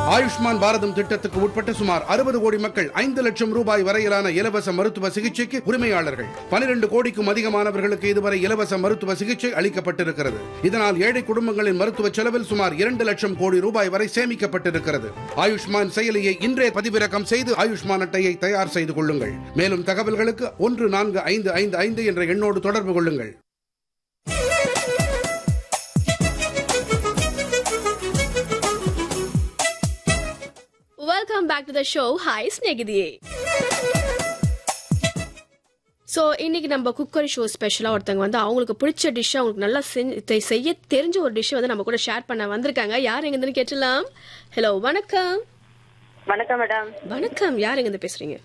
ஆயுஷ்மான் பாரதம் திட்டத்துக்கு உட்பட்ட சுமார் அறுபது கோடி மக்கள் ஐந்து லட்சம் ரூபாய் வரையிலான இலவச மருத்துவ சிகிச்சைக்கு உரிமையாளர்கள் பனிரெண்டு கோடிக்கும் அதிகமானவர்களுக்கு இதுவரை இலவச மருத்துவ சிகிச்சை அளிக்கப்பட்டிருக்கிறது இதனால் ஏழை குடும்பங்களின் மருத்துவ செலவில் சுமார் இரண்டு லட்சம் கோடி ரூபாய் வரை சேமிக்கப்பட்டிருக்கிறது ஆயுஷ்மான் செயலியை இன்றே பதிவிறக்கம் செய்து ஆயுஷ்மான் அட்டையை தயார் செய்து கொள்ளுங்கள் மேலும் தகவல்களுக்கு ஒன்று நான்கு ஐந்து ஐந்து ஐந்து என்ற எண்ணோடு தொடர்பு கொள்ளுங்கள் welcome back to the show hi ஸ்நேகிதியே ஸோ இன்னைக்கு நம்ம குக்கரி ஷோ ஸ்பெஷலாக ஒருத்தவங்க வந்து அவங்களுக்கு பிடிச்ச டிஷ் அவங்களுக்கு நல்லா செஞ்சு- தெ- செய்ய தெரிஞ்ச ஒரு டிஷ்ஷை வந்து நம்ம கூட ஷேர் பண்ண வந்திருக்காங்க யார் எங்கேருந்து கேட்டலாம் ஹலோ வணக்கம் வணக்கம் மேடம் வணக்கம் யார் எங்கேருந்து பேசுறீங்க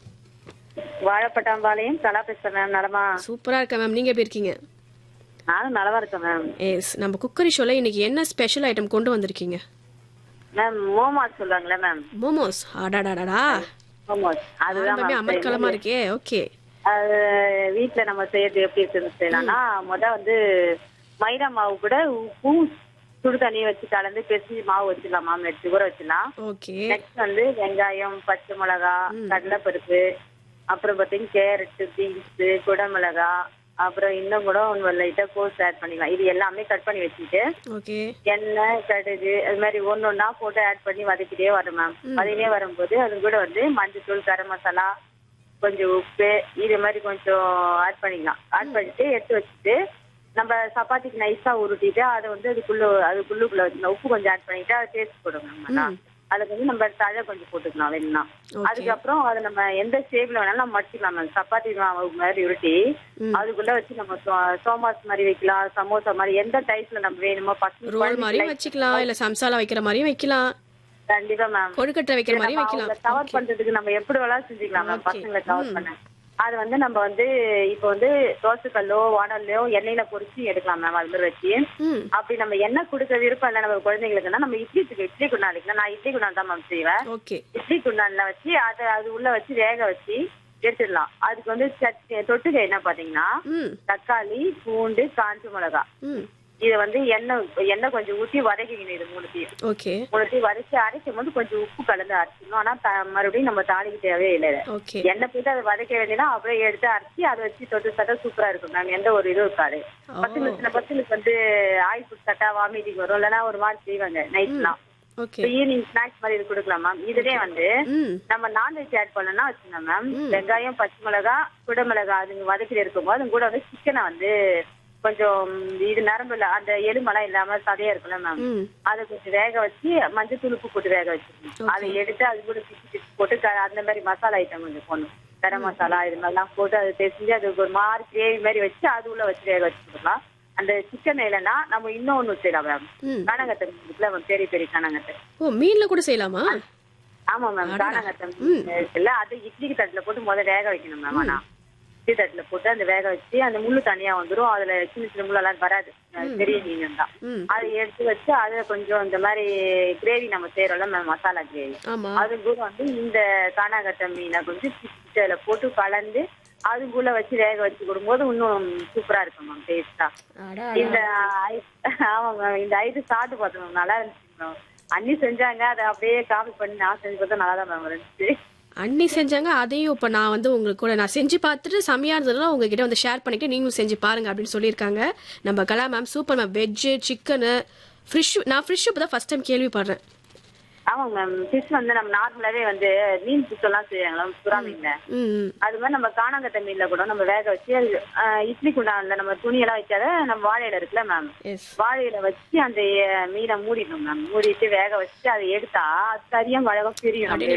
வாழைப்பட்டாம்பாளையம் கலா பேசுறேன் மேம் நலமா சூப்பரா இருக்கேன் மேம் நீங்க எப்படி இருக்கீங்க நானும் நலமா இருக்கேன் மேம் எஸ் நம்ம குக்கரி ஷோல இன்னைக்கு என்ன ஸ்பெஷல் ஐட்டம் கொண்டு வந்திருக்கீங்க மேம் மோமாஸ் சொல்லுவாங்களே மேம் மோமோஸ் அடாடாடாடா மோமாஸ் அதுதான் ஆரம்பமே மேம் அமர்க்கலமா இருக்கே ஓகே அது வீட்ல நம்ம செய்யறது எப்படி இருக்குன்னு செய்யலாம்னா முத வந்து மைதா மாவு கூட உப்பு சுடு தண்ணி வச்சு கலந்து பெருசு மாவு வச்சிடலாம் மாம் எடுத்து ஊற வச்சிடலாம் ஓகே நெக்ஸ்ட் வந்து வெங்காயம் பச்சை மிளகா கடலைப்பருப்பு அப்புறம் பார்த்தீங்கன்னா கேரட்டு பீன்ஸு குடமிளகா அப்புறம் இன்னும் கூட ஒன்று லைட்டாக கோஸ் ஆட் பண்ணிக்கலாம் இது எல்லாமே கட் பண்ணி வச்சுட்டு ஓகே எண்ணெய் கடுகு அது மாதிரி ஒன்று ஒன்றா போட்டு ஆட் பண்ணி வதக்கிட்டே வரும் மேம் வதக்கிட்டே வரும்போது அது கூட வந்து மஞ்சத்தூள் கரம் மசாலா கொஞ்சம் உப்பு இது மாதிரி கொஞ்சம் ஆட் பண்ணிக்கலாம் ஆட் பண்ணிட்டு எடுத்து வச்சுட்டு நம்ம சப்பாத்திக்கு நைஸா உருட்டிட்டு அதை வந்து அதுக்குள்ள அதுக்குள்ளுக்குள்ள வச்சுக்கலாம் உப்பு கொஞ்சம் ஆட் பண்ணிட்டு அதை டேஸ்ட் கொடுங்க நல்லா அதுக்கு வந்து நம்ம தழை கொஞ்சம் போட்டுக்கலாம் வேணும்னா அதுக்கப்புறம் அதை நம்ம எந்த ஷேப்ல வேணாலும் நம்ம மடிச்சுக்கலாம் மேம் சப்பாத்தி மாவு மாதிரி உருட்டி அதுக்குள்ள வச்சு நம்ம சோ- சோமாஸ் மாதிரி வைக்கலாம் சமோசா மாதிரி எந்த டைப்ல நம்ம வேணுமோ பசங்க ரோல் மாதிரியும் வச்சுக்கலாம் இல்ல சம்சாலா வைக்கிற மாதிரியும் வைக்கலாம் கண்டிப்பா மேம் கொழுக்கட்டை வைக்கிற மாதிரியும் வைக்கலாம் கவர் பண்றதுக்கு நம்ம எப்படி வேணாலும் செஞ்சுக்கலாம் மேம் பசங்களை கவர் பண்ண அது வந்து நம்ம வந்து இப்போ வந்து தோசைக்கல்லோ வானல்லையோ எண்ணெயில பொரிச்சு எடுக்கலாம் மேம் அது மாதிரி வச்சு ம் அப்படி நம்ம எண்ணெய் கொடுக்க விருப்பம் இல்லை நம்ம குழந்தைங்களுக்குன்னா நம்ம இட்லி இட்லி குண்டான் வைக்கலாம் நான் இட்லி குண்டான் தான் மேம் செய்வேன் ஓகே இட்லி குண்டான்ல வச்சு அதை அது உள்ள வச்சு வேக வச்சு எடுத்துடலாம் அதுக்கு வந்து சட்னி தொட்டுக்க என்ன பாத்தீங்கன்னா ம் தக்காளி பூண்டு காஞ்ச மிளகா ம் இதை வந்து எண்ணெய் எண்ணெய் கொஞ்சம் ஊற்றி வதக்கிக்கணும் இது மூணுத்தையும் ஓகே மூணுத்தையும் வதக்கி அரைக்கும் போது கொஞ்சம் உப்பு கலந்து அரைச்சிக்கணும் ஆனா த- மறுபடியும் நம்ம தாளிக்கு தேவையே இல்லை இதை. ஓகே எண்ணெய் போட்டு அதை வதக்க வேண்டியதா அப்படியே எடுத்து அரைச்சி அதை வச்சு தொட்டு சட்டா சூப்பரா இருக்கும் மேம் எந்த ஒரு இதுவும் இருக்காது பசங்க சின்ன பசங்களுக்கு வந்து ஆயில் ஃபுட் சட்டா வாமிட்டிங் வரும் இல்லைன்னா ஒரு மாதிரி செய்வாங்க நைட்லாம் ஓகே ஈவினிங் ஸ்நாக்ஸ் மாதிரி இது கொடுக்கலாம் மேம் இதுலயே வந்து ம் நம்ம நான்வெஜ் ஆட் பண்ணோம்னா வச்சுக்கோங்க மேம் வெங்காயம் பச்சை மிளகா குடமிளகா அதுங்க வதக்கிட்டு இருக்கும்போது அது கூட வந்து சிக்கனை வந்து கொஞ்சம் இது நரம்புல அந்த எலும்பெல்லாம் இல்லாம சதையா இருக்குல்ல மேம் ம் அதை கொஞ்சம் வேக வச்சு மஞ்சள் உப்பு போட்டு வேக வச்சிருக்கணும் அதை எடுத்து அது கூட பிச்சு பிச்சு போட்டு க- அந்த மாதிரி மசாலா ஐட்டம் கொஞ்சம் போடணும் கரம் மசாலா இது மாதிரிலாம் போட்டு அதை பேசி அது ஒரு மாதிரி கிரேவி மாதிரி வச்சு அது உள்ள வச்சு வேக வச்சு கொடுக்கலாம் அந்த சிக்கன் இல்லைன்னா நம்ம இன்னொன்னு செய்யலாம் மேம் ம் காணங்கத்தை இருக்குல்ல மேம் பெரிய பெரிய காணங்கத்தை ஓ மீன்ல கூட செய்யலாமா ஆமா மேம் காணங்கத்தை இருக்குல்ல அது இட்லிக்கு தட்டுல போட்டு முதல்ல வேக வைக்கணும் மேம் ஆனா இட்லி தட்டுல போட்டு அந்த வேக வச்சு அந்த முள்ளு தனியா வந்துரும் அதுல சின்ன சின்ன முள்ளெல்லாம் வராது அது பெரிய மீன் தான் ம் அதை எடுத்து வச்சு அதை கொஞ்சம் இந்த மாதிரி கிரேவி நம்ம செய்யறோம்ல மேம் மசாலா கிரேவி ஆமா அது கூட வந்து இந்த காணாங்கத்தை மீனை கொஞ்சம் பிச்சு பிச்சு அதுல போட்டு கலந்து அதுக்குள்ள வச்சு வேக வச்சு கொடுக்கும்போது இன்னும் சூப்பரா இருக்கும் மேம் டேஸ்டா அடா இந்த ஐ- ஆமா மேம் இந்த ஐட்டம் சாப்பிட்டு பார்த்தோம் மேம் நல்லா இருந்துச்சு மேம் அண்ணி செஞ்சாங்க அதை அப்படியே காப்பி பண்ணி நான் செஞ்சு பார்த்தா நல்லா தான் மேம் இருந்துச்சு அண்ணி செஞ்சாங்க அதையும் இப்ப நான் வந்து உங்களுக்கு கூட நான் செஞ்சு பார்த்துட்டு செம்மையா இருந்ததுலாம் உங்ககிட்ட வந்து ஷேர் பண்ணிட்டு நீங்களும் செஞ்சு பாருங்க அப்படின்னு சொல்லியிருக்காங்க நம்ம Kala ma'am super ma'am veg chicken fish நான் ஃபிஷ் இப்போ தான் ஃபர்ஸ்ட் டைம் கேள்விப்படுறேன் ஆமாங்க மேம் ஃபிஷ் வந்து நம்ம நார்மலாவே வந்து மீன் சுத்தம்லாம் செய்வாங்களா சுறா மீன்ல ம் ம். அது மாதிரி நம்ம காணாங்கத்தை மீன்ல கூட நம்ம வேக வச்சு அது, ஆஹ், இட்லி குண்டான்ல நம்ம துணியெல்லாம் வைக்காத நம்ம வாழையில இருக்குல்ல மேம் எஸ் வாழையில வச்சு அந்த அஹ், மீனை மூடிடணும் மேம் மூடிட்டு வேக வச்சு அதை எடுத்தா அது சரியா அழகா பிரியும் நம்ம